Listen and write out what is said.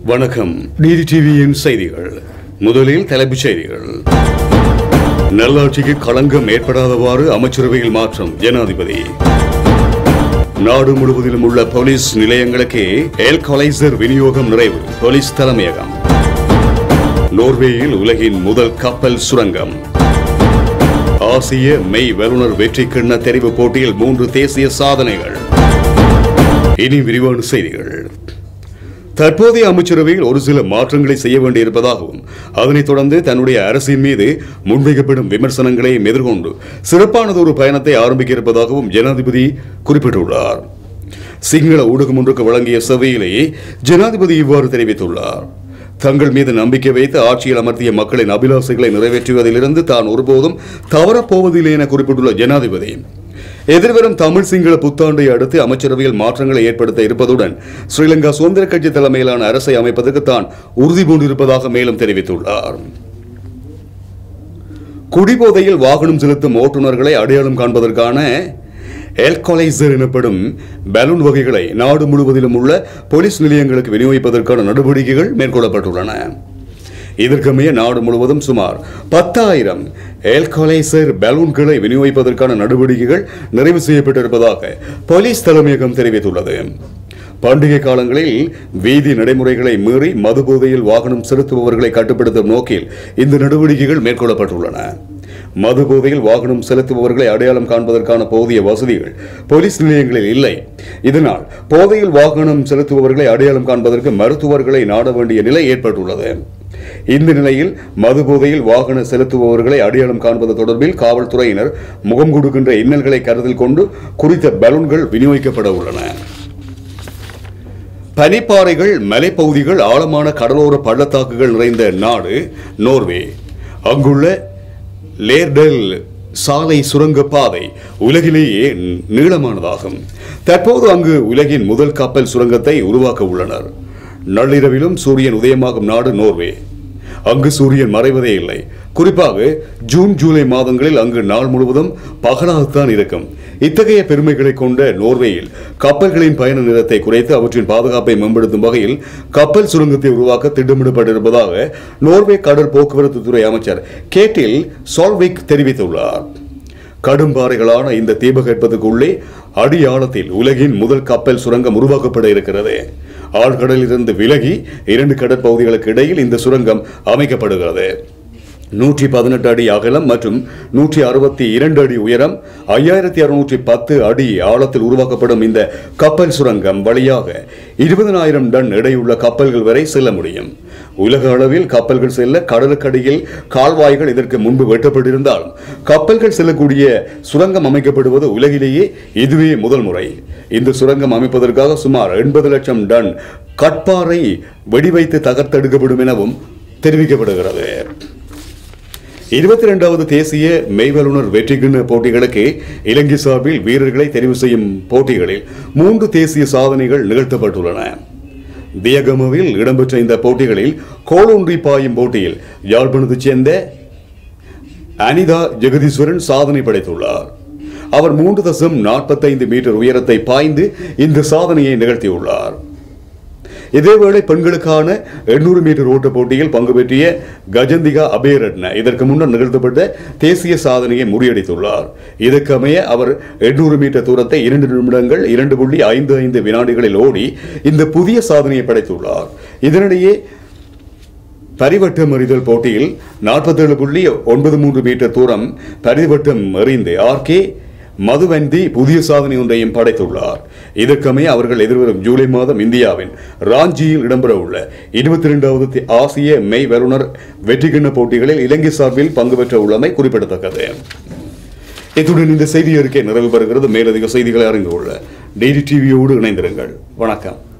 வணக்கம் டிடி டிவியின் செய்திகள் முதலில் தலைப்புச் செய்திகள் நல்லாட்சிக்கு களங்கம் ஏற்படாதவாறு அமைச்சரவையில் மாற்றம் ஜனாதிபதி நாடு முழுவதிலும் உள்ள போலீஸ் நிலையங்களுக்கு எல்கலைசர் விநியோகம் நிறைவு போலீஸ் தலைமையகம் நோர்வேயில் உலகின் முதல் கப்பல் சுரங்கம் ஆசிய மெய் வல்லுநர் வெற்றி கிண்ண தெரிவு போட்டியில் மூன்று தேசிய சாதனைகள் இனி விரிவான செய்திகள் தற்போதைய அமைச்சரவையில் ஒரு சில மாற்றங்களை செய்ய வேண்டியிருப்பதாகவும் அதனைத் தொடர்ந்து தன்னுடைய அரசின் மீது முன்வைக்கப்படும் விமர்சனங்களையும் எதிர்கொண்டு சிறப்பானதொரு பயணத்தை ஆரம்பிக்க இருப்பதாகவும் ஜனாதிபதி குறிப்பிட்டுள்ளார் சிங்கள ஊடகம் ஒன்றுக்கு வழங்கிய சபையிலேயே ஜனாதிபதி இவ்வாறு தெரிவித்துள்ளார் தங்கள் மீது நம்பிக்கை வைத்து ஆட்சியில் அமர்த்திய மக்களின் அபிலாசைகளை நிறைவேற்றுவதிலிருந்து தான் ஒருபோதும் தவறப்போவதில்லை என குறிப்பிட்டுள்ள ஜனாதிபதி எதிர்வரும் தமிழ் சிங்கள புத்தாண்டை அடுத்து அமைச்சரவையில் மாற்றங்களை ஏற்படுத்த இருப்பதுடன் ஸ்ரீலங்கா சுதந்திர கட்சி தலைமையிலான அரசை அமைப்பதற்கு தான் உறுதி பூண்டிருப்பதாக மேலும் தெரிவித்துள்ளார் குடிபோதையில் வாகனம் செலுத்தும் ஓட்டுநர்களை அடையாளம் காண்பதற்கான எல்கலைசர் எனப்படும் பலூன் வகைகளை நாடு முழுவதிலும் உள்ள போலீஸ் நிலையங்களுக்கு விநியோகிப்பதற்கான நடவடிக்கைகள் மேற்கொள்ளப்பட்டுள்ளன இதற்கமைய நாடு முழுவதும் சுமார் பத்தாயிரம் எல்கலைசர் பலூன்களை விநியோகிப்பதற்கான நடவடிக்கைகள் நிறைவு செய்யப்பட்டிருப்பதாக போலீஸ் தலைமையகம் தெரிவித்துள்ளது பண்டிகை காலங்களில் வீதி நடைமுறைகளை மீறி மது போதையில் வாகனம் செலுத்துபவர்களை கட்டுப்படுத்தும் நோக்கில் இந்த நடவடிக்கைகள் மேற்கொள்ளப்பட்டுள்ளன மது போதையில் வாகனம் செலுத்துபவர்களை அடையாளம் காண்பதற்கான போதிய வசதிகள் போலீஸ் நிலையங்களில் இல்லை இதனால் போதையில் வாகனம் செலுத்துபவர்களை அடையாளம் காண்பதற்கு மருத்துவர்களை நாட வேண்டிய நிலை ஏற்பட்டுள்ளது இந்த நிலையில் மது போதையில் வாகன செலுத்துபவர்களை அடையாளம் காண்பது தொடர்பில் காவல்துறையினர் முகம் கொடுக்கின்ற இன்னல்களை கருத்தில் கொண்டு குறித்த பலூன்கள் விநியோகிக்கப்பட உள்ளன பனிப்பாறைகள் மலைப்பகுதிகள் ஆழமான கடலோர பள்ளத்தாக்குகள் நிறைந்த நாடு நோர்வே அங்குள்ள லேர்டெல் சாலை சுரங்க பாதை உலகிலேயே நீளமானதாகும் தற்போது அங்கு உலகின் முதல் கப்பல் சுரங்கத்தை உருவாக்க உள்ளனர் நள்ளிரவிலும் சூரியன் உதயமாகும் நாடு நோர்வே அங்கு சூரியன் மறைவதே இல்லை குறிப்பாக ஜூன் ஜூலை மாதங்களில் அங்கு நாள் முழுவதும் பகலாகத்தான் இருக்கும் இத்தகைய பெருமைகளை கொண்ட நோர்வேயில் கப்பல்களின் பயண நேரத்தை குறைத்து அவற்றின் பாதுகாப்பை மேம்படுத்தும் வகையில் கப்பல் சுரங்கத்தை உருவாக்க திட்டமிடப்பட்டிருப்பதாக நோர்வே கடல் போக்குவரத்து துறை அமைச்சர் கேட்டில் சால்விக் தெரிவித்துள்ளார் கடும் பாறைகளான இந்த தீபகற்பத்துக்குள்ளே அடி ஆழத்தில் உலகின் முதல் கப்பல் சுரங்கம் உருவாக்கப்பட இருக்கிறது ஆழ்கடலிலிருந்து விலகி இரண்டு கடற்பகுதிகளுக்கு இடையில் இந்த சுரங்கம் அமைக்கப்படுகிறது நூற்றி பதினெட்டு அடி அகலம் மற்றும் நூற்றி அறுபத்தி இரண்டு அடி உயரம் ஐயாயிரத்தி அறுநூற்றி பத்து அடி ஆழத்தில் உருவாக்கப்படும் இந்த கப்பல் சுரங்கம் வழியாக இருபதனாயிரம் டன் எடையுள்ள கப்பல்கள் வரை செல்ல முடியும் உலக அளவில் கப்பல்கள் செல்ல கடலுக்கடியில் கால்வாய்கள் இதற்கு முன்பு வெட்டப்பட்டிருந்தாலும் கப்பல்கள் செல்லக்கூடிய சுரங்கம் அமைக்கப்படுவது உலகிலேயே இதுவே முதல் முறை இந்த சுரங்கம் அமைப்பதற்காக சுமார் எண்பது லட்சம் டன் கட்பாறை வெடிவைத்து தகர்த்தெடுக்கப்படும் எனவும் தெரிவிக்கப்படுகிறது இருபத்தி இரண்டாவது தேசிய மெய்வல்லுநர் வெற்றி கிண்ண போட்டிகளுக்கு இலங்கை சார்பில் வீரர்களை தெரிவு செய்யும் போட்டிகளில் மூன்று தேசிய சாதனைகள் நிகழ்த்தப்பட்டுள்ளன தியகமவில் இடம்பெற்ற இந்த போட்டிகளில் கோலொன்றி பாயும் போட்டியில் யாழ்ப்பாணத்தைச் சேர்ந்த அனிதா ஜெகதீஸ்வரன் சாதனை படைத்துள்ளார் அவர் மூன்று தசம் நாற்பத்தைந்து மீட்டர் உயரத்தை பாய்ந்து இந்த சாதனையை நிகழ்த்தியுள்ளார் இதேவேளை பெண்களுக்கான எண்ணூறு மீட்டர் ஓட்ட போட்டியில் பங்கு பெற்றிய கஜந்திகா அபேரட்ன இதற்கு முன்னர் நிகழ்த்தப்பட்ட தேசிய சாதனையை முறியடித்துள்ளார் இதற்கமைய அவர் எண்ணூறு மீட்டர் தூரத்தை இரண்டு நிமிடங்கள் இரண்டு புள்ளி ஐந்து ஐந்து வினாடிகளில் ஓடி இந்த புதிய சாதனையை படைத்துள்ளார் இதனிடையே பரிவட்டம் எறிதல் போட்டியில் நாற்பத்தேழு புள்ளி ஒன்பது மூன்று மீட்டர் தூரம் பரிவட்டம் எறிந்து ஆர்கே மதுவந்தி புதிய சாதனை ஒன்றையும் படைத்துள்ளார் இதற்கமைய அவர்கள் எதிர்வரும் ஜூலை மாதம் இந்தியாவின் ராஞ்சியில் இடம்பெற உள்ள இருபத்தி இரண்டாவது ஆசிய மெய் வல்லுநர் வெற்றிகிண்ண போட்டிகளில் இலங்கை சார்பில் பங்கு பெற்ற உள்ளமை குறிப்பிடத்தக்கது இத்துடன் இந்த செய்தி அறிக்கை நிறைவு பெறுகிறது மேலதிக செய்திகளை அறிந்து கொள்ள டெய்லி டிவியோடு இணைந்திருங்கள் வணக்கம்